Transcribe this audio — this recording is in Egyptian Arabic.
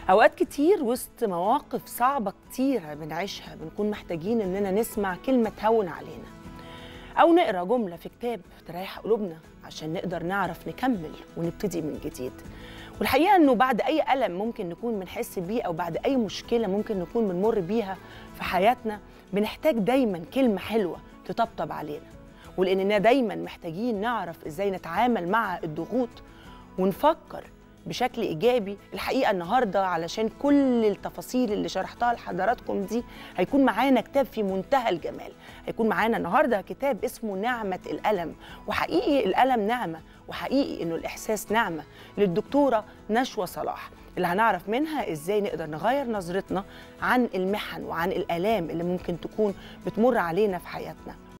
اوقات كتير وسط مواقف صعبه كتيره بنعيشها بنكون محتاجين اننا نسمع كلمه تهون علينا او نقرا جمله في كتاب تريح قلوبنا عشان نقدر نعرف نكمل ونبتدي من جديد والحقيقه انه بعد اي الم ممكن نكون بنحس بيه او بعد اي مشكله ممكن نكون بنمر بيها في حياتنا بنحتاج دايما كلمه حلوه تطبطب علينا ولاننا دايما محتاجين نعرف ازاي نتعامل مع الضغوط ونفكر بشكل ايجابي الحقيقه النهارده علشان كل التفاصيل اللي شرحتها لحضراتكم دي هيكون معانا كتاب في منتهى الجمال هيكون معانا النهارده كتاب اسمه نعمه الالم وحقيقي الالم نعمه وحقيقي انه الاحساس نعمه للدكتوره نشوى صلاح اللي هنعرف منها ازاي نقدر نغير نظرتنا عن المحن وعن الالام اللي ممكن تكون بتمر علينا في حياتنا